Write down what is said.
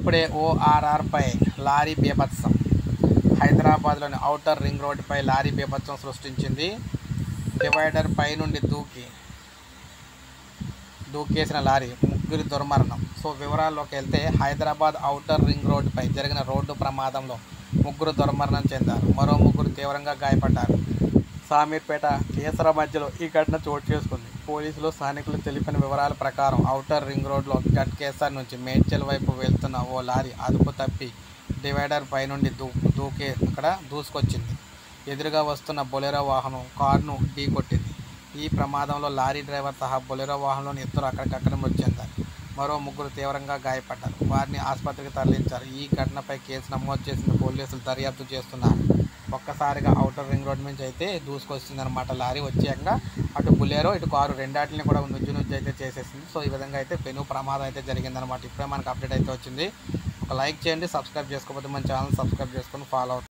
ఇప్పుడే ఓఆర్ఆర్పై లారీ బీభత్సం హైదరాబాద్లోని ఔటర్ రింగ్ రోడ్డుపై లారీ బీభత్సం సృష్టించింది డివైడర్ పై నుండి దూకి దూకేసిన లారీ ముగ్గురి దుర్మరణం సో వివరాల్లోకి వెళ్తే హైదరాబాద్ ఔటర్ రింగ్ రోడ్డుపై జరిగిన రోడ్డు ప్రమాదంలో ముగ్గురు దుర్మరణం చెందారు మరో ముగ్గురు తీవ్రంగా గాయపడ్డారు సామీర్పేట కేసర మధ్యలో ఈ ఘటన చోటు చేసుకుంది పోలీసులు స్థానికులు తెలిపిన వివరాల ప్రకారం ఔటర్ రింగ్ రోడ్లో గట్కేసర్ నుంచి మేడ్చల్ వైపు వెళ్తున్న ఓ లారీ అదుపు తప్పి డివైడర్ పై నుండి దూ దూకే అక్కడ దూసుకొచ్చింది ఎదురుగా వస్తున్న బొలెరో వాహనం కారును ఢీకొట్టింది ఈ ప్రమాదంలో లారీ డ్రైవర్ సహా బొలెరో వాహనంలోని ఇద్దరు అక్కడికక్కడ మృతి చెందారు మరో ముగ్గురు తీవ్రంగా గాయపడ్డారు వారిని ఆసుపత్రికి తరలించారు ఈ ఘటనపై కేసు నమోదు చేసిన పోలీసులు దర్యాప్తు చేస్తున్నారు ఒక్కసారిగా అవుటర్ రింగ్ రోడ్ నుంచి అయితే దూసుకొచ్చిందనమాట లారీ వచ్చాక అటు బులేరో ఇటు కారు రెండాటిని కూడా నుజ్జు నుజ్జు అయితే చేసేసింది సో ఈ విధంగా అయితే పెను ప్రమాదం అయితే జరిగిందనమాట ఇప్పుడే మనకు అప్డేట్ అయితే వచ్చింది ఒక లైక్ చేయండి సబ్స్క్రైబ్ చేసుకోకపోతే మన ఛానల్ సబ్స్క్రైబ్ చేసుకొని ఫాలో అవుతుంది